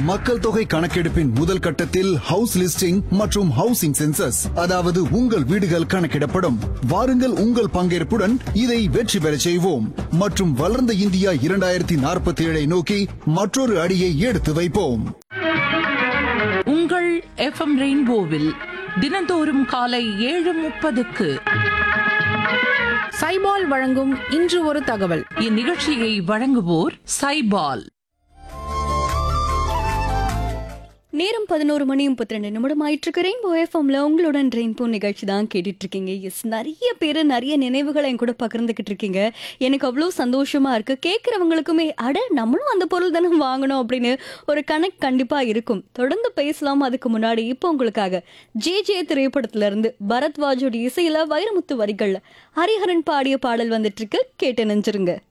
மக்கள் தொகை கணக்கெடுப்பின் முதல் கட்டத்தில் ஹவுஸ் லிஸ்டிங் மற்றும் ஹவுசிங் சென்சஸ் அதாவது உங்கள் வீடுகள் கணக்கிடப்படும் வாருங்கள் உங்கள் பங்கேற்புடன் இதை வெற்றி பெறச் செய்வோம் மற்றும் வளர்ந்த இந்தியா இரண்டாயிரத்தி நாற்பத்தி ஏழை நோக்கி மற்றொரு அடியை எடுத்து வைப்போம் உங்கள் எஃப்எம் ரெயின்போவில் தினந்தோறும் காலை ஏழு முப்பதுக்கு சைபால் வழங்கும் இன்று ஒரு தகவல் இந்நிகழ்ச்சியை வழங்குவோர் சைபால் நேரம் பதினோரு மணி முப்பத்தி ரெண்டு நிமிடம் ஆயிட்டு இருக்கு ரெயின்போ எஃப்எம்ல உங்களுடன் ரெயின்போ நிகழ்ச்சி தான் கேட்டுட்டு இருக்கீங்க எஸ் நிறைய பேர் நிறைய நினைவுகளை என் கூட பகிர்ந்துகிட்டு இருக்கீங்க எனக்கு அவ்வளோ சந்தோஷமா இருக்கு கேட்குறவங்களுக்குமே அட நம்மளும் அந்த பொருள் தானே வாங்கணும் அப்படின்னு ஒரு கணக்கு கண்டிப்பா இருக்கும் தொடர்ந்து பேசலாம் அதுக்கு முன்னாடி இப்போ உங்களுக்காக ஜே ஜே திரைப்படத்துல இருந்து பரத்வாஜோட இசையில வைரமுத்து வரிகள்ல ஹரிஹரன் பாடிய பாடல் வந்துட்டு இருக்கு கேட்டு நினைச்சிருங்க